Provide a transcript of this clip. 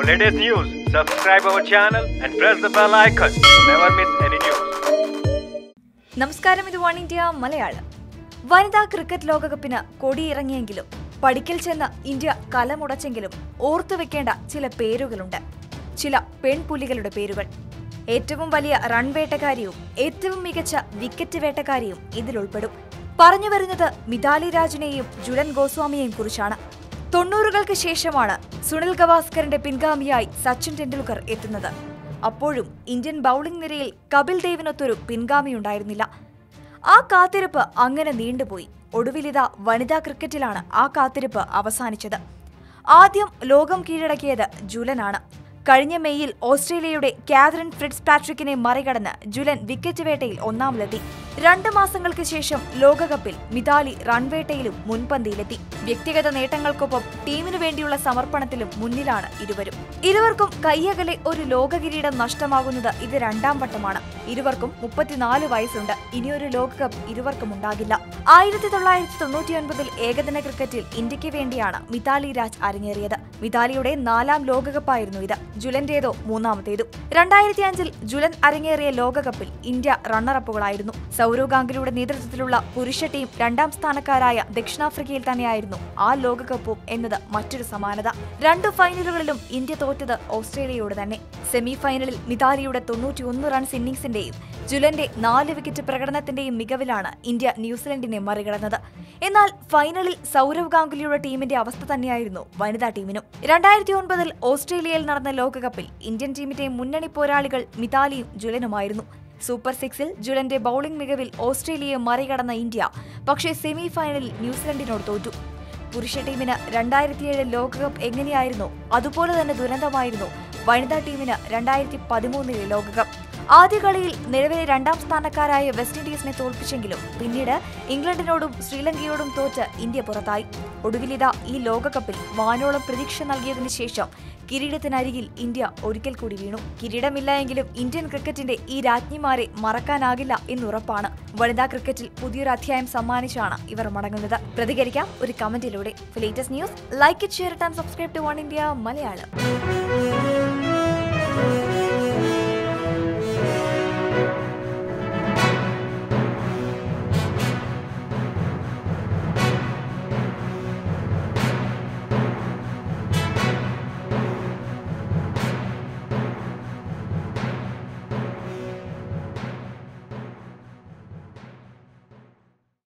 For latest news, subscribe our channel and press the bell icon. Never miss any news. നമസ്കാരം ഇത് one India Malayalam വനിതാ cricket ലോകകപ്പിന് കൊടിയിറങ്ങിയെങ്കിലും പഠിക്കൽ ചെന്ന് ഇന്ത്യ കലമുടച്ചെങ്കിലും ഓർത്തുവെക്കേണ്ട ചില പേരുകളുണ്ട് ചില പെൺപുലികളുടെ പേരുകൾ ഏറ്റവും വലിയ റൺ വേട്ടക്കാരിയും ഏറ്റവും മികച്ച വിക്കറ്റ് വേട്ടക്കാരിയും ഇതിലുൾപ്പെടും പറഞ്ഞു വരുന്നത് മിതാലി രാജിനെയും ജുലൻ ഗോസ്വാമിയെയും കുറിച്ചാണ് തൊണ്ണൂറുകൾക്ക് ശേഷമാണ് സുനിൽ ഗവാസ്കറിന്റെ പിൻഗാമിയായി സച്ചിൻ ടെണ്ടുൽക്കർ എത്തുന്നത് അപ്പോഴും ഇന്ത്യൻ ബൌളിംഗ് നിരയിൽ കപിൽ ദേവിനൊത്തൊരു പിൻഗാമിയുണ്ടായിരുന്നില്ല ആ കാത്തിരിപ്പ് അങ്ങനെ നീണ്ടുപോയി ഒടുവിലിത വനിതാ ക്രിക്കറ്റിലാണ് ആ കാത്തിരിപ്പ് അവസാനിച്ചത് ആദ്യം ലോകം കീഴടക്കിയത് ജുലനാണ് കഴിഞ്ഞ മെയ്യിൽ ഓസ്ട്രേലിയയുടെ കാതറിൻ ഫ്രിഡ്സ് പാട്രിക്കിനെ മറികടന്ന് ജുലൻ വിക്കറ്റ് വേട്ടയിൽ ഒന്നാമതെത്തി രണ്ട് മാസങ്ങൾക്ക് ശേഷം ലോകകപ്പിൽ മിതാലി റൺവേട്ടയിലും മുൻപന്തിയിലെത്തി വ്യക്തിഗത നേട്ടങ്ങൾക്കൊപ്പം ടീമിനു വേണ്ടിയുള്ള സമർപ്പണത്തിലും മുന്നിലാണ് ഇരുവരും ഇരുവർക്കും കയ്യകലെ ഒരു ലോക കിരീടം നഷ്ടമാകുന്നത് ഇത് രണ്ടാം വട്ടമാണ് ഇരുവർക്കും മുപ്പത്തിനാല് വയസ്സുണ്ട് ഇനിയൊരു ലോകകപ്പ് ഇരുവർക്കും ഉണ്ടാകില്ല ആയിരത്തി തൊള്ളായിരത്തി തൊണ്ണൂറ്റിയൊൻപതിൽ ഏകദിന ക്രിക്കറ്റിൽ ഇന്ത്യക്ക് വേണ്ടിയാണ് മിതാലി രാജ് അരങ്ങേറിയത് മിതാലിയുടെ നാലാം ലോകകപ്പായിരുന്നു ഇത് ജുലന്റേതോ മൂന്നാമത്തേതും രണ്ടായിരത്തി അഞ്ചിൽ ജുലൻ അരങ്ങേറിയ ലോകകപ്പിൽ ഇന്ത്യ റണ്ണറപ്പുകളായിരുന്നു സൗരവ് ഗാംഗുലിയുടെ നേതൃത്വത്തിലുള്ള പുരുഷ ടീം രണ്ടാം സ്ഥാനക്കാരായ ദക്ഷിണാഫ്രിക്കയിൽ തന്നെയായിരുന്നു ആ ലോകകപ്പും എന്നത് മറ്റൊരു സമാനത രണ്ടു ഫൈനലുകളിലും ഇന്ത്യ തോറ്റത് ഓസ്ട്രേലിയയോട് തന്നെ സെമി ഫൈനലിൽ മിതാലിയുടെ തൊണ്ണൂറ്റിയൊന്ന് റൺസ് ഇന്നിംഗ്സിന്റെയും ജുലന്റെ നാല് വിക്കറ്റ് പ്രകടനത്തിന്റെയും മികവിലാണ് ഇന്ത്യ ന്യൂസിലൻഡിനെ മറികടന്നത് എന്നാൽ ഫൈനലിൽ സൗരവ് ഗാംഗുലിയുടെ ടീമിന്റെ അവസ്ഥ തന്നെയായിരുന്നു വനിതാ ടീമിനും രണ്ടായിരത്തി ഒൻപതിൽ ഓസ്ട്രേലിയയിൽ നടന്ന ലോകകപ്പിൽ ഇന്ത്യൻ ടീമിന്റെ മുന്നണി പോരാളികൾ മിതാലിയും ജുലനുമായിരുന്നു സൂപ്പർ സിക്സിൽ ജുലന്റെ ബൌളിംഗ് മികവിൽ ഓസ്ട്രേലിയയെ മറികടന്ന ഇന്ത്യ പക്ഷേ സെമി ഫൈനലിൽ ന്യൂസിലൻഡിനോട് തോറ്റു പുരുഷ ടീമിന് രണ്ടായിരത്തിയേഴ് ലോകകപ്പ് എങ്ങനെയായിരുന്നു അതുപോലെ തന്നെ ദുരന്തമായിരുന്നു വനിതാ ടീമിന് രണ്ടായിരത്തി പതിമൂന്നിലെ ലോകകപ്പ് ആദ്യ കളിയിൽ നിലവിലെ രണ്ടാം സ്ഥാനക്കാരായ വെസ്റ്റ് ഇൻഡീസിനെ തോൽപ്പിച്ചെങ്കിലും പിന്നീട് ഇംഗ്ലണ്ടിനോടും ശ്രീലങ്കയോടും തോറ്റ് ഇന്ത്യ പുറത്തായി ഒടുവിലിത ഈ ലോകകപ്പിൽ വാനോളം പ്രതീക്ഷ നൽകിയതിനു ശേഷം കിരീടത്തിനരികിൽ ഇന്ത്യ ഒരിക്കൽ കൂടി വീണു കിരീടമില്ല എങ്കിലും ഇന്ത്യൻ ക്രിക്കറ്റിന്റെ ഈ രാജ്ഞിമാരെ മറക്കാനാകില്ല എന്നുറപ്പാണ് വനിതാ ക്രിക്കറ്റിൽ പുതിയൊരു അധ്യായം സമ്മാനിച്ചാണ് ഇവർ മടങ്ങുന്നത് പ്രതികരിക്കാം ഒരു കമന്റിലൂടെ latest news like it share and subscribe to one India Malayalam